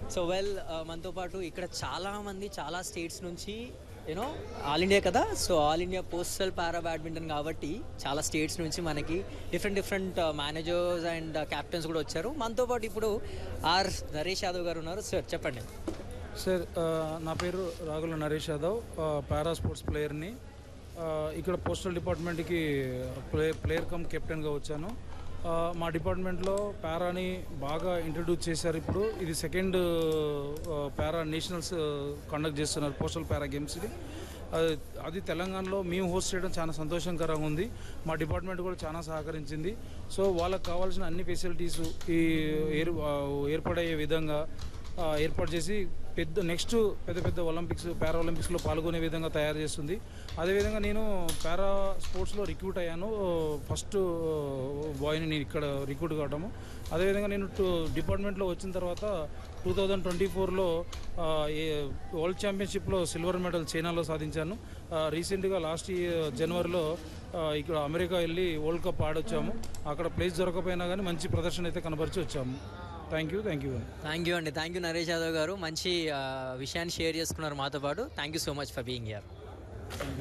so well మనతో పాటు ఇక్కడ చాలా మంది చాలా స్టేట్స్ నుంచి యూనో ఆల్ ఇండియా కదా so all India postal para badminton కాబట్టి చాలా స్టేట్స్ నుంచి మనకి different different managers and captains కూడా వచ్చారు మనతో పాటు ఇప్పుడు ఆర్ నరేష్ యాదవ్ గారు ఉన్నారు సార్ చెప్పండి సార్ ఆ, నా పేరు రాగుల నరేష్ యాదవ్ ఆ, పారా స్పోర్ట్స్ ప్లేయర్ని ఆ, ఇక్కడ పోస్టల్ డిపార్ట్మెంట్కి ప్లే ప్లేయర్ కమ్ కెప్టెన్గా వచ్చాను ఆ, మా డిపార్ట్మెంట్లో పారాని బాగా ఇంట్రడ్యూస్ చేశారు ఇప్పుడు ఇది సెకండ్ ఆ, పారా నేషనల్స్ కండక్ట్ చేస్తున్నారు పోస్టల్ పారా గేమ్స్ని అది అది తెలంగాణలో మేము హోస్ట్ చేయడం చాలా సంతోషకరంగా ఉంది మా డిపార్ట్మెంట్ కూడా చాలా సహకరించింది సో వాళ్ళకి కావాల్సిన అన్ని ఫెసిలిటీస్ ఈ ఏర్ ఆ, ఏర్పడయ్యే విధంగా ఆ, ఏర్పాటు చేసి పెద్ద నెక్స్ట్ పెద్ద పెద్ద ఒలింపిక్స్ పారా ఒలింపిక్స్లో పాల్గొనే విధంగా తయారు చేస్తుంది అదేవిధంగా నేను పారా స్పోర్ట్స్లో రిక్రూట్ అయ్యాను ఫస్ట్ బాయ్ని నేను ఇక్కడ రిక్రూట్ కావడము అదేవిధంగా నేను టూ డిపార్ట్మెంట్లో వచ్చిన తర్వాత టూ థౌజండ్ ట్వంటీ ఫోర్లో వరల్డ్ ఛాంపియన్షిప్లో సిల్వర్ మెడల్ చైనాలో సాధించాను ఆ, రీసెంట్గా లాస్ట్ ఇయర్ జనవరిలో ఆ, ఇక్కడ అమెరికా వెళ్ళి వరల్డ్ కప్ ఆడొచ్చాము అక్కడ ప్లేస్ దొరకపోయినా కానీ మంచి ప్రదర్శన అయితే కనబరిచి వచ్చాము thank you thank you thank you అండి థ్యాంక్ యూ నరేష్ యాదవ్ గారు మంచి ఆ, విషయాన్ని షేర్ చేసుకున్నారు మాతో పాటు thank you so much for being here